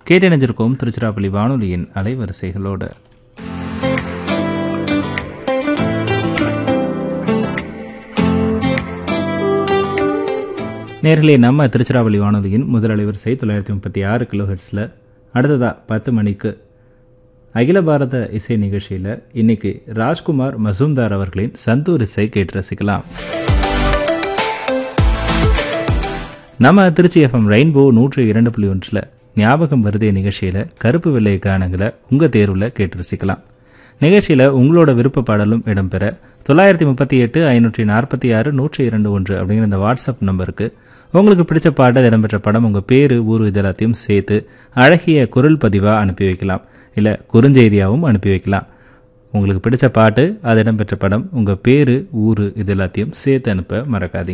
கேட்டணிஞ்சிருக்கோம் திருச்சிராப்பள்ளி வானொலியின் அலைவரிசைகளோடு நேர்களே நம்ம திருச்சிராப்பள்ளி வானொலியின் முதல் அலைவரிசை தொள்ளாயிரத்தி முப்பத்தி ஆறு கிலோ ஹெர்ட்ஸில் அடுத்ததாக பத்து மணிக்கு அகில பாரத இசை நிகழ்ச்சியில் இன்னைக்கு ராஜ்குமார் மசூம்தார் அவர்களின் சந்தூர் இசை கேட்டு ரசிக்கலாம் நம்ம திருச்சி எஃப்எம் ரெயின்போ நூற்றி இரண்டு புள்ளி ஒன்றில் ஞாபகம் வருதே நிகழ்ச்சியில் கருப்பு வெள்ளை கானங்களை உங்கள் தேர்வில் கேட்டு ரசிக்கலாம் நிகழ்ச்சியில் உங்களோட விருப்ப பாடலும் இடம்பெற தொள்ளாயிரத்தி முப்பத்தி எட்டு ஐநூற்றி நாற்பத்தி ஆறு நூற்றி இரண்டு ஒன்று அப்படிங்கிற இந்த வாட்ஸ்அப் நம்பருக்கு உங்களுக்கு பிடிச்ச பாட்டு இடம்பெற்ற படம் உங்கள் பேர் ஊர் இது எல்லாத்தையும் சேர்த்து அழகிய குரல் பதிவாக அனுப்பி வைக்கலாம் இல்லை குறுஞ்செய்தியாகவும் அனுப்பி வைக்கலாம் உங்களுக்கு பிடிச்ச பாட்டு அது இடம்பெற்ற படம் உங்கள் பேர் ஊர் இது எல்லாத்தையும் சேர்த்து அனுப்ப மறக்காதீங்க